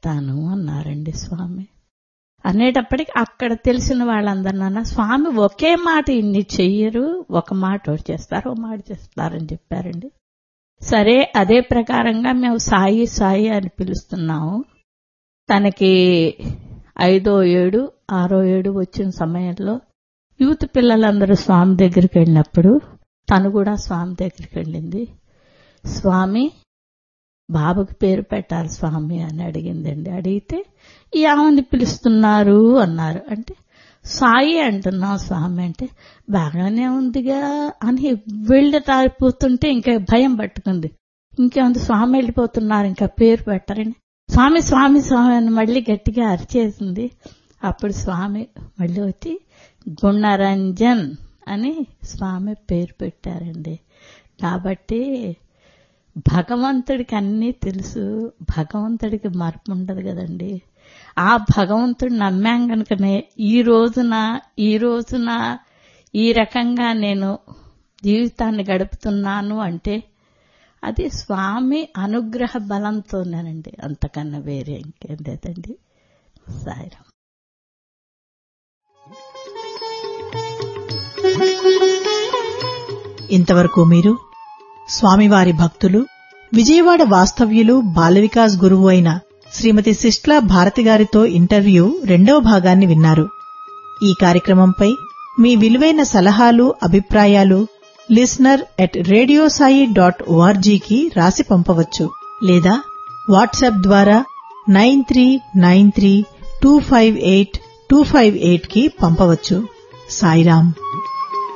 చేస్తాను అన్నారండి స్వామి అనేటప్పటికి అక్కడ తెలిసిన వాళ్ళందరినన్నా స్వామి ఒకే మాట ఇన్ని చెయ్యరు ఒక మాట ఒకటి చేస్తారు ఒక మాట చేస్తారని చెప్పారండి సరే అదే ప్రకారంగా మేము సాయి సాయి అని పిలుస్తున్నాము తనకి ఐదో ఏడు ఆరో ఏడు వచ్చిన సమయంలో యూత్ పిల్లలందరూ స్వామి దగ్గరికి వెళ్ళినప్పుడు తను కూడా స్వామి దగ్గరికి వెళ్ళింది స్వామి బాబుకి పేరు పెట్టాలి స్వామి అని అడిగిందండి అడిగితే ఈ ఆమెని పిలుస్తున్నారు అన్నారు అంటే సాయి అంటున్నాం స్వామి అంటే బాగానే ఉందిగా అని వెళ్ళి తారిపోతుంటే ఇంకా భయం పట్టుకుంది ఇంకేముంది స్వామి వెళ్ళిపోతున్నారు ఇంకా పేరు పెట్టరని స్వామి స్వామి స్వామి అని మళ్ళీ గట్టిగా అరిచేసింది అప్పుడు స్వామి మళ్ళీ వచ్చి గుణరంజన్ అని స్వామి పేరు పెట్టారండి కాబట్టి భగవంతుడికి అన్నీ తెలుసు భగవంతుడికి మార్పు ఉండదు కదండి ఆ భగవంతుడు నమ్మాం కనుకనే ఈ రోజున ఈ రోజున ఈ రకంగా నేను జీవితాన్ని గడుపుతున్నాను అంటే అది స్వామి అనుగ్రహ బలంతోనేనండి అంతకన్నా వేరే ఇంకేం లేదండి సాయిరాం ఇంతవరకు మీరు స్వామివారి భక్తులు విజయవాడ వాస్తవ్యులు బాల వికాస్ గురువు అయిన శ్రీమతి సిస్ట్లా భారతి గారితో ఇంటర్వ్యూ రెండవ భాగాన్ని విన్నారు ఈ కార్యక్రమంపై మీ విలువైన సలహాలు అభిప్రాయాలు లిస్నర్ ఎట్ రేడియోసాయి డాట్ ఓఆర్జీకి రాసి పంపవచ్చు లేదా వాట్సాప్ ద్వారా nine three nine three two five eight two five eight కి పంపవచ్చు సాయిరాం